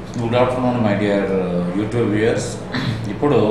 good afternoon my dear YouTube viewers ఇప్పుడు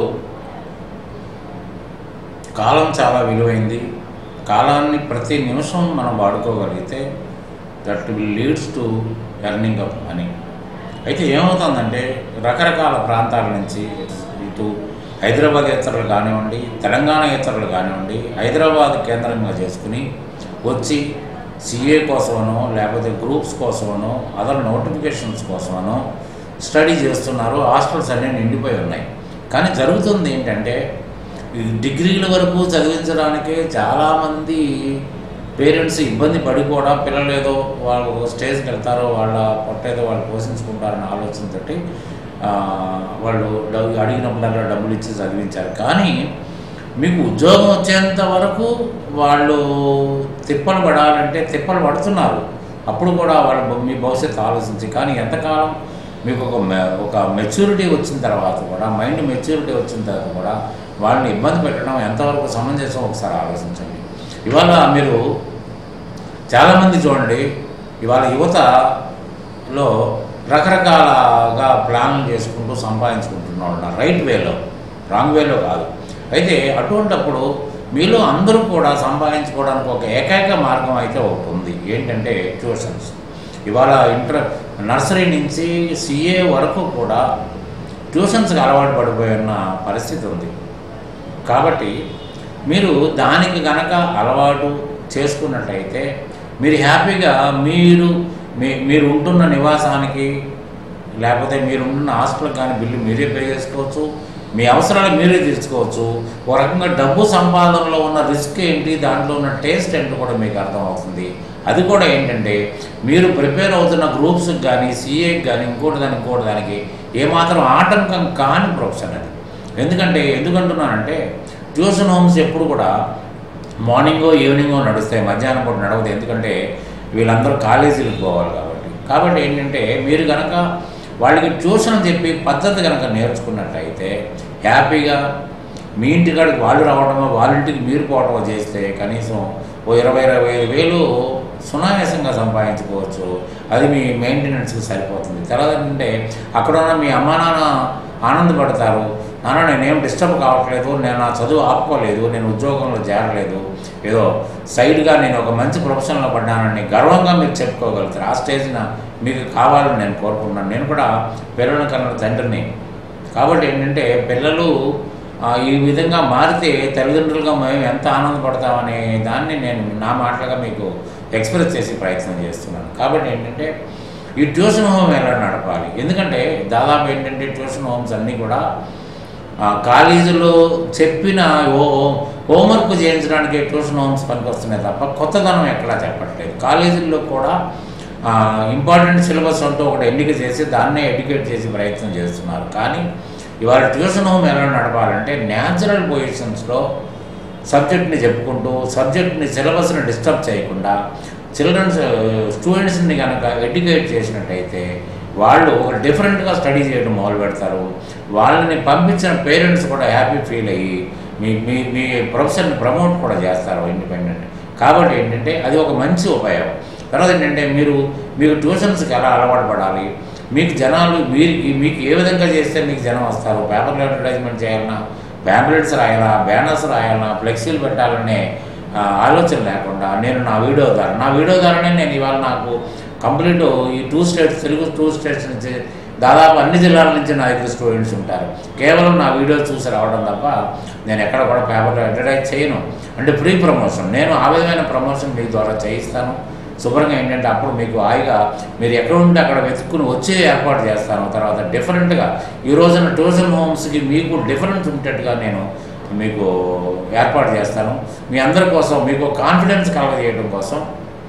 కాలం చాలా విలువైంది కాలాన్ని ప్రతి నిమిషం మనం వాడుకోగలిగితే that will leads to earning up money అయితే ఏమవుతుందంటే రకరకాల ప్రాంతాల నుంచి ఇటు హైదరాబాద్ ఇతరులు కానివ్వండి తెలంగాణ ఇతరులు కానివ్వండి హైదరాబాద్ కేంద్రంగా చేసుకుని వచ్చి సిఏ కోసమనో లేకపోతే గ్రూప్స్ కోసమనో అదర్ నోటిఫికేషన్స్ కోసమనో స్టడీ చేస్తున్నారు హాస్టల్స్ అన్నీ నిండిపోయి ఉన్నాయి కానీ జరుగుతుంది ఏంటంటే ఈ డిగ్రీల వరకు చదివించడానికే చాలామంది పేరెంట్స్ ఇబ్బంది పడి కూడా పిల్లలు ఏదో వాళ్ళు ఒక స్టేజ్కి వెళ్తారో వాళ్ళ పొట్టేదో వాళ్ళు పోషించుకుంటారన్న ఆలోచనతోటి ఆ, వాళ్ళు డబ్బు అడిగినప్పుడల్లా డబ్బులు ఇచ్చి చదివించారు కానీ మీకు ఉద్యోగం వచ్చేంత వరకు వాళ్ళు తిప్పలు పడాలంటే తిప్పలు పడుతున్నారు అప్పుడు కూడా వాళ్ళ భ- మీ భవిష్యత్తు ఆలోచించి కానీ ఎంతకాలం మీకు ఒక మె- ఒక మెచ్యూరిటీ వచ్చిన తర్వాత కూడా మైండ్ మెచ్యూరిటీ వచ్చిన తర్వాత కూడా వాళ్ళని ఇబ్బంది పెట్టడం ఎంతవరకు సమంజసం ఒకసారి ఆలోచించండి ఇవాళ మీరు చాలామంది చూడండి ఇవాళ యువతలో రకరకాలగా ప్లాన్లు చేసుకుంటూ సంపాదించుకుంటున్న వాళ్ళు ఉన్నారు రైట్ వేలో రాంగ్ వేలో కాదు అయితే అటువంటప్పుడు మీలో అందరూ కూడా సంపాదించుకోవడానికి ఒక ఏకైక మార్గం అయితే ఒకటి ఉంది ఏంటంటే ట్యూషన్స్ ఇవాళ ఇంటర్ నర్సరీ నుంచి సిఏ వరకు కూడా ట్యూషన్స్కి అలవాటు పడిపోయి ఉన్న పరిస్థితి ఉంది కాబట్టి మీరు దానికి గనక అలవాటు చేసుకున్నట్టయితే మీరు హ్యాపీగా మీరు మీ మీరు ఉంటున్న నివాసానికి లేకపోతే మీరు ఉంటున్న హాస్టల్కి కానీ బిల్లు మీరే పే చేసుకోవచ్చు మీ అవసరాలు మీరే తీర్చుకోవచ్చు ఒక రకంగా డబ్బు సంపాదనలో ఉన్న రిస్క్ ఏంటి దాంట్లో ఉన్న టేస్ట్ ఏంటో కూడా మీకు అర్థమవుతుంది అది కూడా ఏంటంటే మీరు ప్రిపేర్ అవుతున్న గ్రూప్స్కి కానీ సీఏకి కానీ ఇంకోటి దానికి ఇంకోటి దానికి ఏమాత్రం ఆటంకం కాని ప్రొఫెషన్ అది ఎందుకంటే ఎందుకంటున్నానంటే ట్యూషన్ హోమ్స్ ఎప్పుడు కూడా మార్నింగో ఈవినింగో నడుస్తాయి మధ్యాహ్నం పూట నడవదు ఎందుకంటే వీళ్ళందరూ కాలేజీలకు పోవాలి కాబట్టి కాబట్టి ఏంటంటే మీరు కనుక వాళ్ళకి ట్యూషన్ చెప్పి పద్ధతి కనుక నేర్చుకున్నట్లయితే హ్యాపీగా మీ ఇంటికాడికి వాళ్ళు రావడమో వాళ్ళ ఇంటికి మీరు పోవడమో చేస్తే కనీసం ఓ ఇరవై ఇరవై ఐదు వేలు సునాయాసంగా సంపాదించుకోవచ్చు అది మీ మెయింటెనెన్స్కి సరిపోతుంది తర్వాత ఏంటంటే అక్కడ ఉన్న మీ అమ్మా నాన్న ఆనందపడతారు నాన్న నేనేం డిస్టర్బ్ కావట్లేదు నేను నా చదువు ఆపుకోలేదు నేను ఉద్యోగంలో చేరలేదు ఏదో సైడ్గా నేను ఒక మంచి ప్రొఫెషన్లో పడ్డానని గర్వంగా మీరు చెప్పుకోగలుగుతారు ఆ స్టేజ్న మీకు కావాలని నేను కోరుకుంటున్నాను నేను కూడా పిల్లల కన్నా తండ్రిని కాబట్టి ఏంటంటే పిల్లలు ఆ, ఈ విధంగా మారితే తల్లిదండ్రులుగా మేము ఎంత ఆనందపడతామనే దాన్ని నేను నా మాటలుగా మీకు ఎక్స్ప్రెస్ చేసే ప్రయత్నం చేస్తున్నాను కాబట్టి ఏంటంటే ఈ ట్యూషన్ హోమ్ ఎలా నడపాలి ఎందుకంటే దాదాపు ఏంటంటే ట్యూషన్ హోమ్స్ అన్నీ కూడా ఆ, కాలేజీలో చెప్పిన ఓ హోంవర్క్ చేయించడానికి ట్యూషన్ హోమ్స్ పనికొస్తున్నాయి తప్ప కొత్తదనం ఎక్కడా చెప్పట్లేదు కాలేజీల్లో కూడా ఇంపార్టెంట్ సిలబస్ అంటూ ఒకటి ఎన్నిక చేసి దాన్నే ఎడ్యుకేట్ చేసి ప్రయత్నం చేస్తున్నారు కానీ ఇవాళ ట్యూషన్ హోమ్ ఎలా నడపాలంటే న్యాచురల్ పొజిషన్స్లో సబ్జెక్ట్ని చెప్పుకుంటూ సబ్జెక్ట్ని సిలబస్ని డిస్టర్బ్ చేయకుండా చిల్డ్రన్స్ స్టూడెంట్స్ని కనుక ఎడ్యుకేట్ చేసినట్టయితే వాళ్ళు ఒక డిఫరెంట్గా స్టడీ చేయడం మొదలు పెడతారు వాళ్ళని పంపించిన పేరెంట్స్ కూడా హ్యాపీ ఫీల్ అయ్యి మీ మీ మీ ప్రొఫెషన్ ప్రమోట్ కూడా చేస్తారు ఇండిపెండెంట్ కాబట్టి ఏంటంటే అది ఒక మంచి ఉపాయం తర్వాత ఏంటంటే మీరు మీకు ట్యూషన్స్కి ఎలా అలవాటు పడాలి మీకు జనాలు మీరు మీకు ఏ విధంగా చేస్తే మీకు జనం వస్తారు పేపర్లో అడ్వర్టైజ్మెంట్ చేయాలన్నా ప్యాంప్లెట్స్ రాయాలా బ్యానర్స్ రాయాలన్నా ఫ్లెక్సీలు పెట్టాలనే ఆ, ఆలోచన లేకుండా నేను నా వీడియో ద్వారా నా వీడియో ద్వారానే నేను ఇవాళ నాకు కంప్లీట్ ఈ two states Telugu two states నుంచి దాదాపు అన్ని జిల్లాల నుంచి నా దగ్గర స్టూడెంట్స్ ఉంటారు కేవలం నా వీడియో చూసి రావడం తప్ప నేను ఎక్కడ కూడా పేపర్లో అడ్వర్టైజ్ చేయను అంటే ఫ్రీ ప్రమోషన్ నేను ఆ విధమైన ప్రమోషన్ మీ ద్వారా చేయిస్తాను శుభ్రంగా ఏంటంటే అప్పుడు మీకు హాయిగా మీరు ఎక్కడ ఉంటే అక్కడ వెతుక్కుని వచ్చే ఏర్పాటు చేస్తాను తర్వాత డిఫరెంట్గా ఈ రోజున ట్యూషన్ హోమ్స్కి మీకు డిఫరెన్స్ ఉండేట్టుగా నేను మీకు ఏర్పాటు చేస్తాను మీ అందరి కోసం మీకు కాన్ఫిడెన్స్ కలగజేయడం కోసం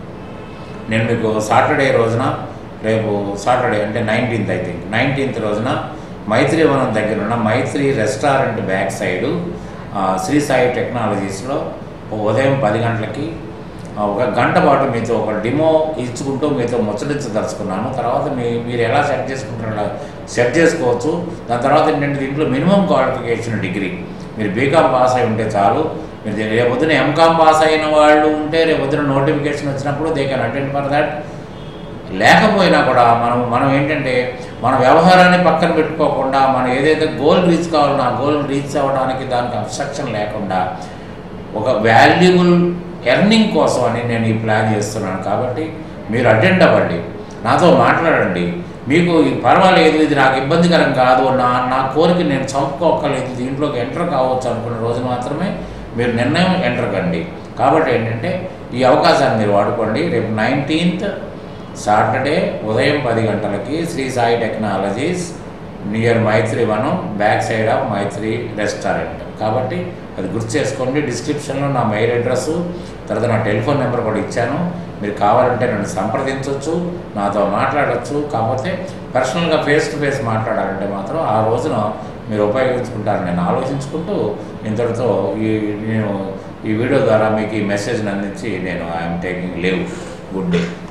నేను మీకు సాటర్డే రోజున రేపు సాటర్డే అంటే నైన్టీన్త్ ఐ థింక్ నైన్టీన్త్ రోజున మైత్రివనం దగ్గర ఉన్న మైత్రి రెస్టారెంట్ బ్యాక్ సైడు ఆ, శ్రీ సాయి టెక్నాలజీస్లో ఉదయం పది గంటలకి ఆ, ఒక గంట పాటు మీతో ఒక డిమో ఇచ్చుకుంటూ మీతో ముచ్చటించదలుచుకున్నాను తర్వాత మీ మీరు ఎలా సెట్ చేసుకుంటారో అలా సెట్ చేసుకోవచ్చు దాని తర్వాత ఏంటంటే దీంట్లో మినిమం క్వాలిఫికేషన్ డిగ్రీ మీరు బీకామ్ పాస్ అయి ఉంటే చాలు మీరు రేపొద్దున ఎంకామ్ పాస్ అయిన వాళ్ళు ఉంటే రేపొద్దున నోటిఫికేషన్ వచ్చినప్పుడు they can attend for that లేకపోయినా కూడా మనం మనం ఏంటంటే మన వ్యవహారాన్ని పక్కన పెట్టుకోకుండా మనం ఏదైతే గోల్ రీచ్ కావాలన్నా ఆ గోల్ రీచ్ అవ్వడానికి దానికి అబ్స్ట్రక్షన్ లేకుండా ఒక వాల్యుబుల్ ఎర్నింగ్ కోసం అని నేను ఈ ప్లాన్ చేస్తున్నాను కాబట్టి మీరు అటెండ్ అవ్వండి నాతో మాట్లాడండి మీకు ఇది పర్వాలేదు ఇది నాకు ఇబ్బందికరం కాదు నా నా కోరిక నేను చంపుకోక్కర్లేదు దీంట్లోకి ఎంటర్ కావచ్చు అనుకున్న రోజు మాత్రమే మీరు నిర్ణయం ఎంటర్ కండి కాబట్టి ఏంటంటే ఈ అవకాశాన్ని మీరు వాడుకోండి రేపు నైన్టీన్త్ సాటర్డే ఉదయం పది గంటలకి Shri Sai technologies near Maitri Vanam back side of Maitri restaurant కాబట్టి అది గుర్తు చేసుకోండి డిస్క్రిప్షన్లో నా మెయిల్ అడ్రస్ తర్వాత నా టెలిఫోన్ నెంబర్ కూడా ఇచ్చాను మీరు కావాలంటే నన్ను సంప్రదించవచ్చు నాతో మాట్లాడవచ్చు కాకపోతే పర్సనల్గా ఫేస్ టు ఫేస్ మాట్లాడాలంటే మాత్రం ఆ రోజున మీరు ఉపయోగించుకుంటారని నేను ఆలోచించుకుంటూ ఇంతటితో ఈ నేను ఈ వీడియో ద్వారా మీకు ఈ మెసేజ్ని అందించి నేను I'm taking leave good day